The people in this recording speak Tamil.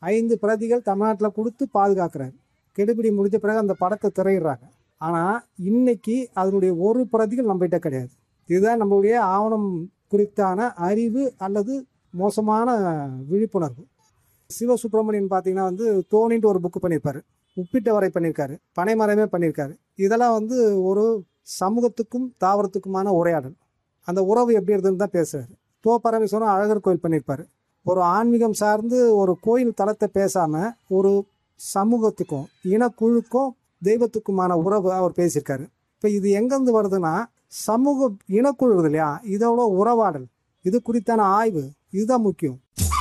ஐந்து பிரதிகள் தமிழ்நாட்டில் கொடுத்து பாதுகாக்கிறாரு கெடுபிடி முடிஞ்ச பிறகு அந்த படத்தை திரையிடுறாங்க ஆனால் இன்னைக்கு அதனுடைய ஒரு பிரதிகள் நம்மகிட்ட கிடையாது இதுதான் நம்மளுடைய ஆவணம் குறித்தான அறிவு அல்லது மோசமான விழிப்புணர்வு சிவசுப்பிரமணியன் பார்த்தீங்கன்னா வந்து தோணின்ட்டு ஒரு புக்கு பண்ணியிருப்பாரு உப்பிட்ட வரை பண்ணியிருக்காரு பனைமரமே பண்ணியிருக்காரு இதெல்லாம் வந்து ஒரு சமூகத்துக்கும் தாவரத்துக்குமான உரையாடல் அந்த உறவு எப்படி இருந்ததுன்னு தான் பேசுறாரு தோ பரமேஸ்வரன் அழகர் கோயில் பண்ணியிருப்பாரு ஒரு ஆன்மீகம் சார்ந்து ஒரு கோயில் தளத்தை பேசாம ஒரு சமூகத்துக்கும் இனக்குழுக்கும் தெய்வத்துக்குமான உறவு அவர் பேசியிருக்காரு இப்போ இது எங்கேருந்து வருதுன்னா சமூக இனக்குழு இருக்குது இல்லையா இதோட உறவாடல் இது குறித்தான ஆய்வு இதுதான் முக்கியம்